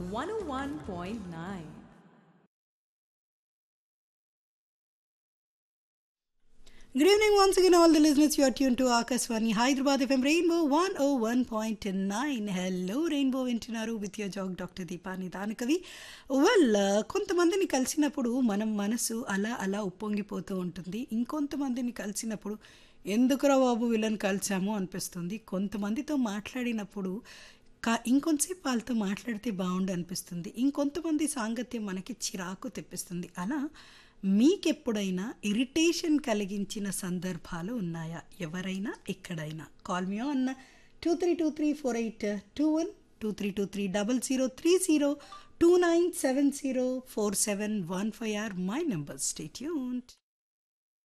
101.9. Good evening once again, all the listeners. You are tuned to Akaswani Hyderabad FM Rainbow 101.9. Hello, Rainbow వింటున్నారు with your జాగ్ doctor దీపాని దానకవి well కొంతమందిని కలిసినప్పుడు మనం మనసు అలా అలా ఉప్పొంగిపోతూ ఉంటుంది ఇంకొంతమందిని కలిసినప్పుడు ఎందుకురా బాబు వీళ్ళని కలిసాము అనిపిస్తుంది కొంతమందితో మాట్లాడినప్పుడు కా ఇంకొంతసేపు వాళ్ళతో మాట్లాడితే బాగుండు అనిపిస్తుంది ఇంకొంతమంది సాంగత్యం మనకి చిరాకు తెప్పిస్తుంది అలా మీకెప్పుడైనా ఇరిటేషన్ కలిగించిన సందర్భాలు ఉన్నాయా ఎవరైనా ఎక్కడైనా call me on two three two three four eight two one two three two three double zero three zero two nine seven zero four seven one five or my number stay tune